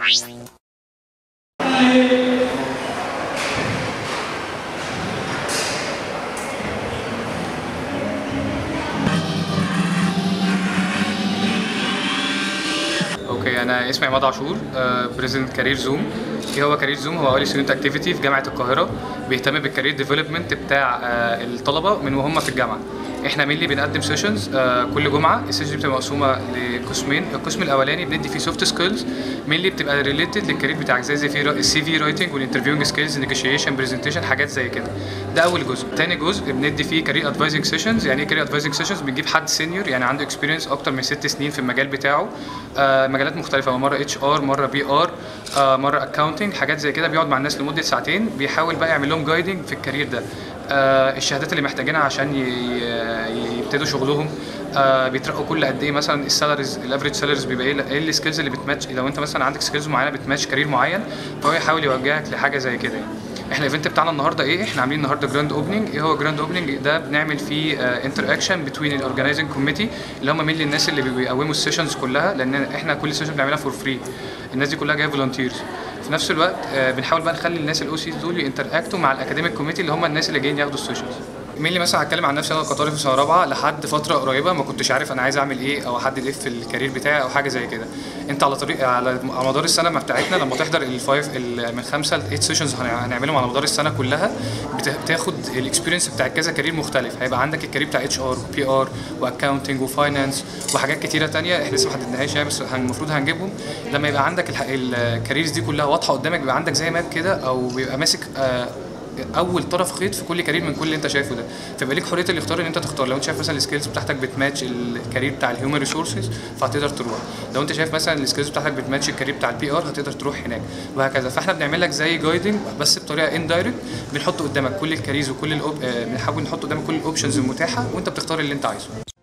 اوكي انا اسمي عماد عاشور بريزنت كارير زوم ايه هو كارير زوم هو اولي ستودنت اكتيفيتي في جامعه القاهره بيهتم بالكارير ديفلوبمنت بتاع آه، الطلبه من وهم في الجامعه احنا مينلي بنقدم سيشنز كل جمعه السيشن دي بتبقى مقسومه لقسمين القسم الاولاني بندي فيه سوفت سكيلز مينلي بتبقى ريليتد للكارير بتاعك زي زي في السي في رايتنج والانترفيوينج سكيلز نيجوشيشن برزنتيشن حاجات زي كده ده اول جزء تاني جزء بندي فيه كارير ادفايزنج سيشنز يعني ايه كارير ادفايزنج سيشنز بنجيب حد سينيور يعني عنده اكسبيرينس اكتر من ست سنين في المجال بتاعه آه، مجالات مختلفه مره اتش ار مره بي ار مره اكاونتنج حاجات زي كده بيقعد مع الناس لمده ساعتين بيحاول بقى يعمل لهم جايدنج في الكارير ده آه، الشهادات اللي محتاجينها عشان ي- ي- يبتدوا شغلهم آه، بيترقوا كل قد ايه مثلا السالاريز الافريج سالاريز بيبقى ايه ايه السكيلز اللي بتماتش لو انت مثلا عندك سكيلز معينه بتماتش كارير معين فهو يحاول يوجهك لحاجه زي كده يعني. احنا الايفنت بتاعنا النهارده ايه احنا عاملين النهارده جراند اوبننج ايه هو جراند اوبننج ده بنعمل فيه انتر اكشن بتوين الاورجنايزنج كوميتي اللي هم مين الناس اللي بيقوموا السيشنز كلها لان احنا كل سيشن بنعملها فور فري الناس دي كلها جايه فولunteers في نفس الوقت آه، بنحاول بقى نخلي الناس الاو سي دول ينتراكتوا مع الاكاديميك كوميتي اللي هم الناس اللي جايين ياخدوا السيشنز مين اللي مثلا هتكلم عن نفسي انا كطالب في سنه رابعه لحد فتره قريبه ما كنتش عارف انا عايز اعمل ايه او احدد ايه في الكارير بتاعي او حاجه زي كده انت على طريق على على مدار السنه ما بتاعتنا لما تحضر الفايف ال- من خمسه ل 8 سيشنز هنعملهم على مدار السنه كلها بت- بتاخد الاكسبيرينس بتاع كذا كارير مختلف هيبقى عندك الكارير بتاع اتش ار وبي ار واكاونتنج وفاينانس وحاجات كتيره تانية احنا لسه ما حددناهاش يعني بس هن- المفروض هنجيبهم لما يبقى عندك الح- الكاريرز دي كلها واضحه قدامك بيبقى عندك زي ماب كده او بيبقى ماسك آه، اول طرف خيط في كل كارير من كل اللي انت شايفه ده فيبقى ليك حريه الاختيار ان انت تختار لو انت شايف مثلا السكيلز بتاعتك بتماتش الكارير بتاع الهيومن ريسورسز فهتقدر تروح لو انت شايف مثلا السكيلز بتاعتك بتماتش الكارير بتاع البي ار هتقدر تروح هناك وهكذا فاحنا بنعمل لك زي جايدنج بس بطريقه اندايركت بنحط قدامك كل الكاريرز وكل الأوب... آه، بنحاول نحط قدامك كل الاوبشنز المتاحه وانت بتختار اللي انت عايزه